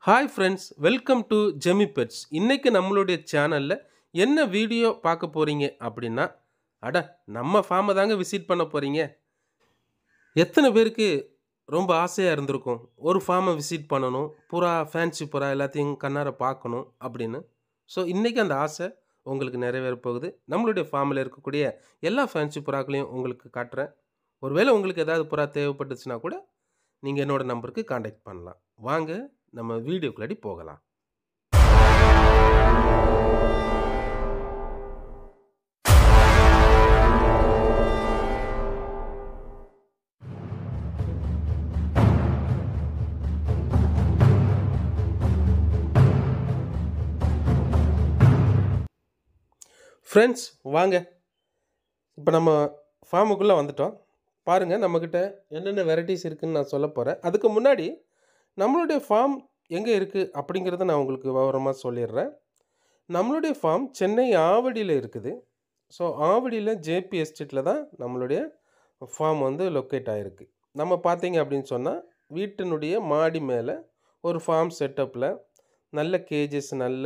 Hi friends welcome to Jemi Pets இன்னைக்கு நம்மளுடைய சேனலில் என்ன வீடியோ பார்க்க போகிறீங்க அப்படின்னா அட நம்ம ஃபார்மை தாங்க விசிட் பண்ண போகிறீங்க எத்தனை பேருக்கு ரொம்ப ஆசையாக இருந்திருக்கும் ஒரு ஃபார்மை விசிட் பண்ணணும் புறா ஃபேன்சி புறா எல்லாத்தையும் கண்ணார பார்க்கணும் அப்படின்னு ஸோ இன்றைக்கி அந்த ஆசை உங்களுக்கு நிறைவேற போகுது நம்மளுடைய ஃபார்மில் இருக்கக்கூடிய எல்லா ஃபேன்சி புறாக்களையும் உங்களுக்கு காட்டுறேன் ஒருவேளை உங்களுக்கு ஏதாவது புறா தேவைப்பட்டுச்சுன்னா கூட நீங்கள் என்னோட நம்பருக்கு காண்டாக்ட் பண்ணலாம் வாங்க நம்ம வீடியோக்குள்ளாடி போகலாம் ஃப்ரெண்ட்ஸ் வாங்க இப்போ நம்ம ஃபார்முக்குள்ளே வந்துட்டோம் பாருங்கள் நம்மக்கிட்ட என்னென்ன வெரைட்டிஸ் இருக்குதுன்னு நான் சொல்ல போகிறேன் அதுக்கு முன்னாடி நம்மளுடைய ஃபார்ம் எங்கே இருக்குது அப்படிங்கிறத நான் உங்களுக்கு விவரமாக சொல்லிடுறேன் நம்மளுடைய ஃபார்ம் சென்னை ஆவடியில் இருக்குது ஸோ ஆவடியில் ஜேபி எஸ்டேட்டில் தான் நம்மளுடைய ஃபார்ம் வந்து லொக்கேட் ஆகிருக்கு நம்ம பார்த்தீங்க அப்படின்னு சொன்னால் வீட்டினுடைய மாடி மேலே ஒரு ஃபார்ம் செட்டப்பில் நல்ல கேஜஸ் நல்ல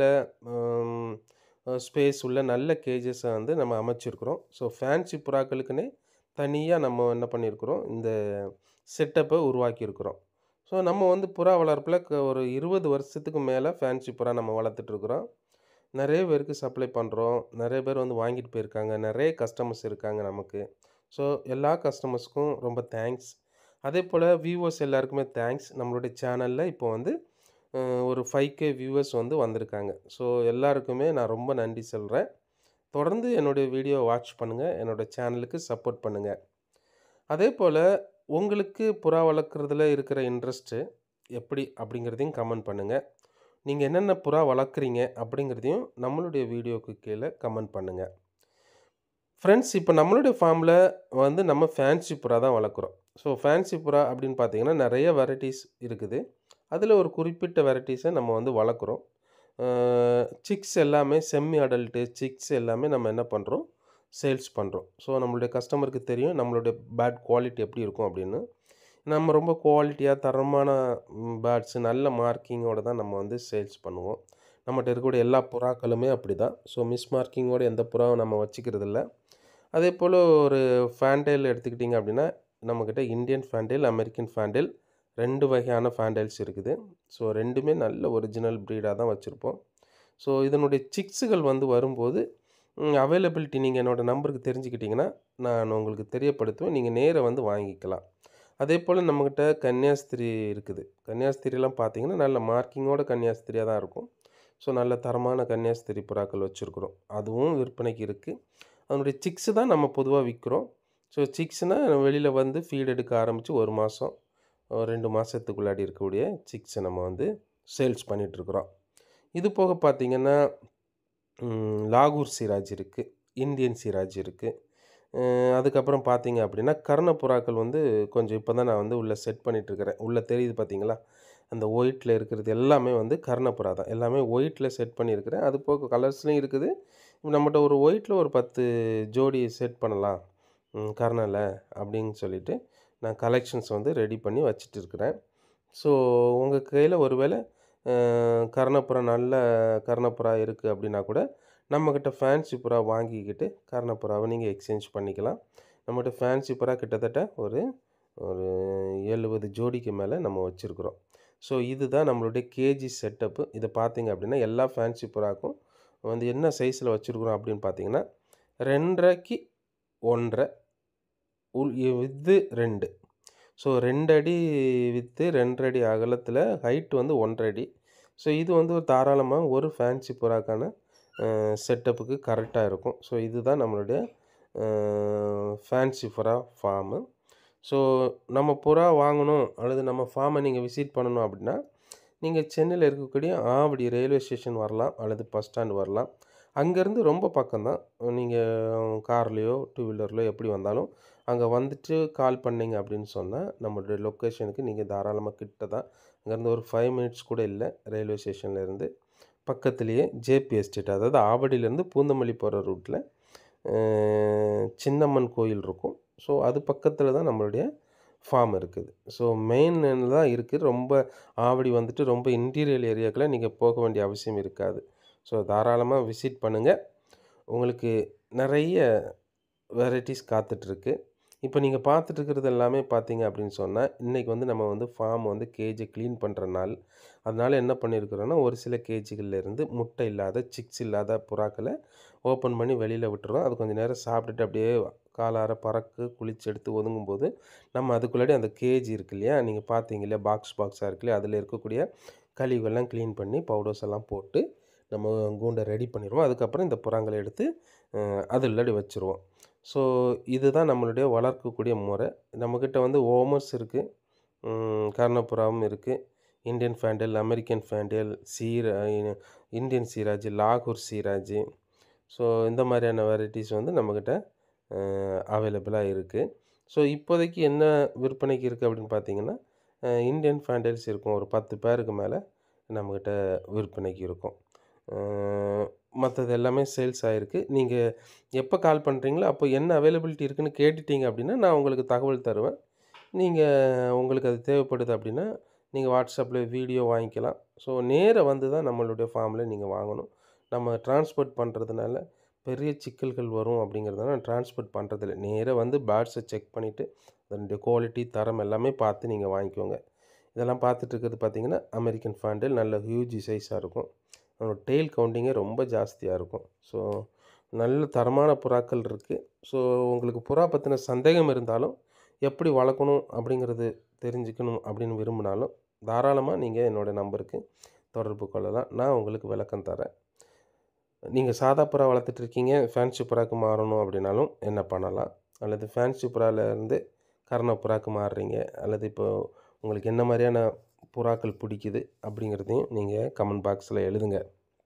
ஸ்பேஸ் உள்ள நல்ல கேஜஸை வந்து நம்ம அமைச்சிருக்கிறோம் ஸோ ஃபேன்சி புறாக்களுக்குன்னே தனியாக நம்ம என்ன பண்ணியிருக்கிறோம் இந்த செட்டப்பை உருவாக்கியிருக்கிறோம் ஸோ நம்ம வந்து புறா வளர்ப்பில் க- ஒரு இருபது வருஷத்துக்கு மேலே ஃபேன்சி புறா நம்ம வளர்த்துட்ருக்குறோம் நிறைய பேருக்கு சப்ளை பண்ணுறோம் நிறைய பேர் வந்து வாங்கிட்டு போயிருக்காங்க நிறைய கஸ்டமர்ஸ் இருக்காங்க நமக்கு ஸோ எல்லா கஸ்டமர்ஸ்க்கும் ரொம்ப தேங்க்ஸ் அதே போல் வியூவர்ஸ் எல்லாருக்குமே தேங்க்ஸ் நம்மளுடைய சேனலில் இப்போ வந்து அஹ், ஒரு ஃபைவ் கே வியூவர்ஸ் வந்து வந்திருக்காங்க ஸோ எல்லாருக்குமே நான் ரொம்ப நன்றி சொல்கிறேன் தொடர்ந்து என்னுடைய வீடியோ வாட்ச் பண்ணுங்கள் என்னோடய சேனலுக்கு சப்போர்ட் பண்ணுங்கள் அதே போல் உங்களுக்கு புறா வளர்க்குறதுல இருக்கிற இன்ட்ரெஸ்ட்டு எப்படி அப்படிங்கிறதையும் கமெண்ட் பண்ணுங்கள் நீங்கள் என்னென்ன புறா வளர்க்குறீங்க அப்படிங்கிறதையும் நம்மளுடைய வீடியோக்கு கீழே கமெண்ட் பண்ணுங்கள் ஃப்ரெண்ட்ஸ் இப்போ நம்மளுடைய ஃபார்மில் வந்து நம்ம ஃபேன்சி புறா தான் வளர்க்குறோம் ஸோ ஃபேன்சி புறா அப்படின்னு பார்த்தீங்கன்னா நிறைய வெரைட்டிஸ் இருக்குது அதில் ஒரு குறிப்பிட்ட வெரைட்டிஸை நம்ம வந்து வளர்க்குறோம் சிக்ஸ் எல்லாமே செம்மி அடல்ட்டு சிக்ஸ் எல்லாமே நம்ம என்ன பண்ணுறோம் சேல்ஸ் பண்ணுறோம் ஸோ நம்மளுடைய கஸ்டமருக்கு தெரியும் நம்மளுடைய பேட் குவாலிட்டி எப்படி இருக்கும் அப்படின்னு நம்ம ரொம்ப குவாலிட்டியாக தரமான பேட்ஸ் நல்ல மார்க்கிங்கோட தான் நம்ம வந்து சேல்ஸ் பண்ணுவோம் நம்மகிட்ட இருக்கக்கூடிய எல்லா புறாக்களுமே அப்படி தான் ஸோ மிஸ் மார்க்கிங்கோட எந்த புறாவும் நம்ம வச்சுக்கிறது இல்ல அதே போல் ஒரு ஃபேண்டைல் எடுத்துக்கிட்டிங்க அப்படின்னா நம்மக்கிட்ட இந்தியன் ஃபேண்டைல் அமெரிக்கன் ஃபேண்டைல் ரெண்டு வகையான ஃபேண்டைல்ஸ் இருக்குது ஸோ ரெண்டுமே நல்ல ஒரிஜினல் ப்ரீடாக தான் வச்சுருப்போம் ஸோ இதனுடைய சிக்ஸுகள் வந்து வரும்போது அவைலபிலிட்டி நீங்கள் என்னோடய நம்பருக்கு தெரிஞ்சுக்கிட்டிங்கன்னா நான் உங்களுக்கு தெரியப்படுத்துவேன் நீங்கள் நேரா வந்து வாங்கிக்கலாம் அதே போல் நம்மக்கிட்ட கன்னியாஸ்திரி இருக்குது கன்னியாஸ்திரிலாம் பார்த்தீங்கன்னா நல்ல மார்க்கிங்கோட கன்னியாஸ்திரியாக தான் இருக்கும் ஸோ நல்ல தரமான கன்னியாஸ்திரி புறாக்கள் வச்சுருக்குறோம் அதுவும் விற்பனைக்கு இருக்குது அதனுடைய சிக்ஸு தான் நம்ம பொதுவாக விற்கிறோம் ஸோ சிக்ஸ்னால் வெளியில் வந்து ஃபீட் எடுக்க ஆரம்பித்து ஒரு மாதம் ரெண்டு மாதத்துக்குள்ளாடி இருக்கக்கூடிய சிக்ஸை நம்ம வந்து சேல்ஸ் பண்ணிகிட்ருக்குறோம் இது போக பார்த்திங்கன்னா ம், லாகூர் சிராஜ் இருக்குது இந்தியன் சிராஜ் இருக்குது அதுக்கப்புறம் பார்த்தீங்க அப்படின்னா கர்ணப்புறாக்கள் வந்து கொஞ்சம் இப்போ தான் நான் வந்து உள்ளே செட் பண்ணிகிட்ருக்கிறேன் உள்ளே தெரியுது பார்த்தீங்களா அந்த ஒயிட்டில் இருக்கிறது எல்லாமே வந்து கர்ணப்புறா தான் எல்லாமே ஒயிட்டில் செட் பண்ணியிருக்கிறேன் அது போக கலர்ஸ்லையும் இருக்குது நம்மகிட்ட ஒரு ஒயிட்டில் ஒரு பத்து ஜோடி செட் பண்ணலாம் ம், கர்ணனில் அப்படின்னு சொல்லிட்டு நான் கலெக்ஷன்ஸ் வந்து ரெடி பண்ணி வச்சுட்டு இருக்கிறேன் ஸோ உங்கள் கையில் ஒருவேளை அஹ், கர்ணப்புறா நல்ல கர்ணப்புறா இருக்குது அப்படின்னா கூட நம்மக்கிட்ட ஃபேன்சி புறா வாங்கிக்கிட்டு கர்ணப்புறாவை நீங்கள் எக்ஸ்சேஞ்ச் பண்ணிக்கலாம் நம்மகிட்ட ஃபேன்சி புறா கிட்டத்தட்ட ஒரு ஒரு எழுபது ஜோடிக்கு மேலே நம்ம வச்சுருக்குறோம் ஸோ இதுதான் நம்மளுடைய கேஜி செட்டப்பு இதை பார்த்தீங்க அப்படின்னா எல்லா ஃபேன்சி புறாக்கும் வந்து என்ன சைஸில் வச்சுருக்குறோம் அப்படின்னு பார்த்தீங்கன்னா ரெண்டரைக்கு ஒன்றரை உள் வித்து ரெண்டு ஸோ ரெண்டு அடி வித்து ரெண்டரை அடி அகலத்தில் ஹைட் வந்து ஒன்றரை அடி ஸோ இது வந்து ஒரு தாராளமாக ஒரு ஃபேன்சி புறாக்கான செட்டப்புக்கு கரெக்டாக இருக்கும் ஸோ இதுதான் நம்மளுடைய ஃபேன்சி புறா ஃபார்மு ஸோ நம்ம புறா வாங்கணும் அல்லது நம்ம ஃபார்மை நீங்கள் விசிட் பண்ணணும் அப்படின்னா நீங்கள் சென்னையில் இருக்கக்கூடிய ஆவடி ரயில்வே ஸ்டேஷன் வரலாம் அல்லது பஸ் ஸ்டாண்ட் வரலாம் அங்கேருந்து ரொம்ப பக்கம்தான் நீங்கள் கார்லேயோ டூ வீலர்லையோ எப்படி வந்தாலும் அங்கே வந்துட்டு கால் பண்ணீங்க அப்படின்னு சொன்னால் நம்மளுடைய லொக்கேஷனுக்கு நீங்கள் தாராளமாக கிட்ட தான் அங்கேருந்து ஒரு ஃபைவ் மினிட்ஸ் கூட இல்லை ரயில்வே ஸ்டேஷன்லேருந்து பக்கத்துலேயே ஜேபி எஸ்டேட் அதாவது ஆவடியிலேருந்து பூந்தமல்லி போகிற ரூட்டில் சின்னம்மன் கோயில் இருக்கும் ஸோ அது பக்கத்தில் தான் நம்மளுடைய ஃபார்ம் இருக்குது. ஸோ மெயின் தான் இருக்குது. ரொம்ப ஆவடி வந்துட்டு ரொம்ப இன்டீரியர் ஏரியாக்குள்ள நீங்க போக வேண்டிய அவசியம் இருக்காது. ஸோ தாராளமா விசிட் பண்ணுங்க. உங்களுக்கு நெறைய வெரைட்டீஸ் காத்துட்ருக்கு. இப்ப நீங்க பார்த்துட்டு இருக்கிறது எல்லாமே பார்த்தீங்க அப்படின்னு சொன்னா, இன்னைக்கு வந்து நம்ம வந்து ஃபார்ம் வந்து கேஜ கிளீன் பண்ற நாள். அதனால என்ன பண்ணியிருக்கிறோம்னா, ஒரு சில கேஜ்கள்ல இருந்து முட்டை இல்லாத, சிக்ஸ் இல்லாத புறாக்கள ஓப்பன் பண்ணி வெளியில விட்டுறோம். அது கொஞ்ச நேரம் சாப்பிட்டுட்டு அப்படியே காலார பறக்கு குளிச்சு எடுத்து ஒதுங்கும்போது, நம்ம அதுக்குள்ளாடி அந்த கேஜ் இருக்கு இல்லையா? நீங்க பார்த்தீங்க இல்லையா? பாக்ஸ் பாக்ஸா இருக்கு இல்லையா? அதில இருக்கக்கூடிய கழிவுகள்லாம் கிளீன் பண்ணி பவுடர்ஸ் எல்லாம் போட்டு, நம்ம கூண்ட ரெடி பண்ணிருவோம். அதுக்கப்புறம் இந்த புறாங்கள எடுத்து அ அது உள்ளாடி வச்சுருவோம். ஸோ இதுதான் நம்மளுடைய வளர்க்கக்கூடிய முறை. நம்மகிட்ட வந்து ஓமர்ஸ் இருக்கு. ம் கர்ணப்புறாவும் இருக்கு. இந்தியன் ஃபேண்டல், அமெரிக்கன் ஃபேண்டல், சீர இந்தியன் சீராஜ், லாகூர் சீராஜ். ஸோ இந்த மாரியான வெரைட்டீஸ் வந்து நம்மகிட்ட அ அவைலபிளா இருக்கு. ஸோ இப்போதைக்கு என்ன விற்பனைக்கு இருக்கு அப்படின்னு பார்த்தீங்கன்னா, அ இந்தியன் ஃபேண்டல்ஸ் இருக்கும். ஒரு 10 பேருக்கு மேல நம்மகிட்ட விற்பனைக்கு இருக்கும். அ மத்தது எல்லாமே சேல்ஸ் ஆயிருக்கு. நீங்க எப்ப கால் பண்றீங்களோ, அப்போ என்ன அவைலபிலிட்டி இருக்குன்னு கேட்டுட்டீங்க அப்படின்னா, நான் உங்களுக்கு தகவல் தருவேன். நீங்க உங்களுக்கு அது தேவைப்படுது அப்படின்னா, நீங்க WhatsAppல வீடியோ வாங்கிக்கலாம். ஸோ நேரா வந்து தான் நம்மளுடைய ஃபார்ம்ல நீங்க வாங்கணும். நம்ம டிரான்ஸ்போர்ட் பண்றதுனால பெரிய சிக்கல்கள் வரும் அப்படிங்கிறதுனால நான் டிரான்ஸ்போர்ட் பண்றதில்ல. நேரா வந்து பேர்ட்ஸ செக் பண்ணிட்டு, அதனுடைய குவாலிட்டி, தரம் எல்லாமே பார்த்து நீங்க வாங்கிக்கோங்க. இதெல்லாம் பார்த்துட்டு இருக்கிறது பார்த்தீங்கன்னா, அமெரிக்கன் ஃபேண்டல் நல்ல ஹியூஜ் சைஸா இருக்கும். அதோட டெயில் கவுண்டிங்கே ரொம்ப ஜாஸ்தியா இருக்கும். ஸோ நல்ல தரமான புறாக்கள் இருக்கு. ஸோ உங்களுக்கு புறா பத்தின சந்தேகம் இருந்தாலும், எப்படி வளர்க்கணும் அப்படிங்கிறது தெரிஞ்சுக்கணும் அப்படின்னு விரும்பினாலும், தாராளமா நீங்க என்னோட நம்பருக்கு தொடர்பு கொள்ளலாம். நான் உங்களுக்கு விளக்கம் தரேன். நீங்க சாதா புறா வளர்த்துட்டு இருக்கீங்க, ஃபேன்சி புறாக்கு மாறணும் அப்படின்னாலும் என்ன பண்ணலாம்? அல்லது ஃபேன்சி புறால இருந்து கர்ண புறாக்கு மாறுறீங்க, அல்லது இப்போ உங்களுக்கு என்ன மாரியான புறாக்கள் பிடிக்குது அப்படிங்கிறதையும் நீங்க கமெண்ட் பாக்ஸ்ல எழுதுங்க.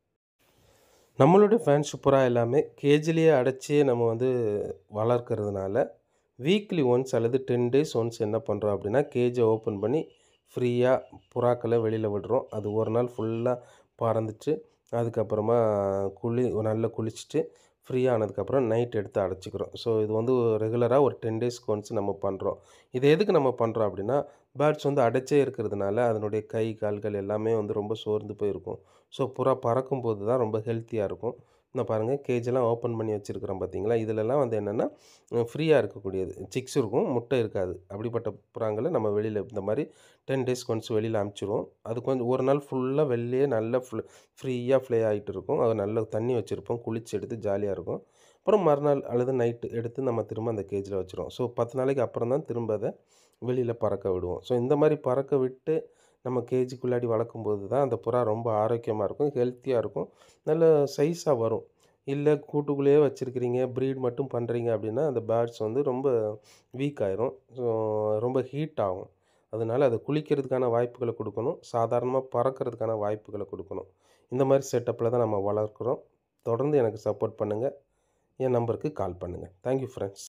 நம்மளுடைய ஃபேன்சி புறா எல்லாமே கேஜ்லயே அடைச்சே நம்ம வந்து வளர்க்கிறதுனால, வீக்லி ஒன்ஸ் அல்லது 10 டேஸ் ஒன்ஸ் என்ன பண்றோம் அப்படின்னா, கேஜ ஓப்பன் பண்ணி ஃப்ரீயா புறாக்கள வெளியில விடுறோம். அது ஒரு நாள் ஃபுல்லா பறந்துட்டு, அதுக்கப்புறமா குளி நல்லா குளிச்சுட்டு, ஃப்ரீயா ஆனதுக்கப்புறம் நைட் எடுத்து அடைச்சுக்கிறோம். ஸோ இது வந்து ரெகுலரா ஒரு 10 டேஸ்க்கு ஒன்ஸ் நம்ம பண்றோம். இத எதுக்கு நம்ம பண்றோம் அப்படின்னா, பேர்ட்ஸ் வந்து அடைச்சே இருக்கிறதுனால, அதனுடைய கை, கால்கள் எல்லாமே வந்து ரொம்ப சோர்ந்து போயிருக்கும். ஸோ புறா பறக்கும்போது தான் ரொம்ப ஹெல்த்தியா இருக்கும். இந்த பாருங்க கேஜெல்லாம் ஓப்பன் பண்ணி வச்சிருக்கிறோம் பார்த்தீங்களா? இதுலலாம் வந்து என்னன்னா, ம் ஃப்ரீயா இருக்கக்கூடியது. சிக்ஸ் இருக்கும், முட்டை இருக்காது. அப்படிப்பட்ட புறாங்கள நம்ம வெளியில இந்த மாரி 10 டேஸ்க்கு ஒன்ஸ் வெளியில அனுப்பிச்சுருவோம். அது கொஞ்சம் ஒரு நாள் ஃபுல்லா வெளிலயே நல்லா ஃப்ள ஃப்ரீயா ஃப்ளை ஆயிட்டு இருக்கும். அது நல்ல தண்ணி வச்சிருப்போம். குளிச்சு எடுத்து ஜாலியா இருக்கும். அப்புறம் மறுநாள் அல்லது நைட் எடுத்து நம்ம திரும்ப அந்த கேஜ்ல வச்சுருவோம். ஸோ 10 நாளைக்கு அப்புறம் தான் திரும்ப அத வெளியில பறக்க விடுவோம். ஸோ இந்த மாரி பறக்க விட்டு நம்ம கேஜுக்குள்ளாடி வளர்க்கும்போது தான் அந்த புறா ரொம்ப ஆரோக்கியமா இருக்கும். ஹெல்த்தியா இருக்கும். நல்ல சைஸா வரும். இல்ல கூட்டுக்குள்ளேயே வச்சிருக்கிறீங்க, ப்ரீட் மட்டும் பண்றீங்க அப்படின்னா, அந்த பேர்ட்ஸ் வந்து ரொம்ப வீக் ஆயிரும். ஸோ ரொம்ப ஹீட் ஆகும். அதனால அது குளிக்கிறதுக்கான வாய்ப்புகள குடுக்கணும். சாதாரணமா பறக்கிறதுக்கான வாய்ப்புகள குடுக்கணும். இந்த மாரி செட்டப்ல தான் நம்ம வளர்க்கிறோம். தொடர்ந்து எனக்கு சப்போர்ட் பண்ணுங்க. என் நம்பருக்கு கால் பண்ணுங்க. Thank you friends.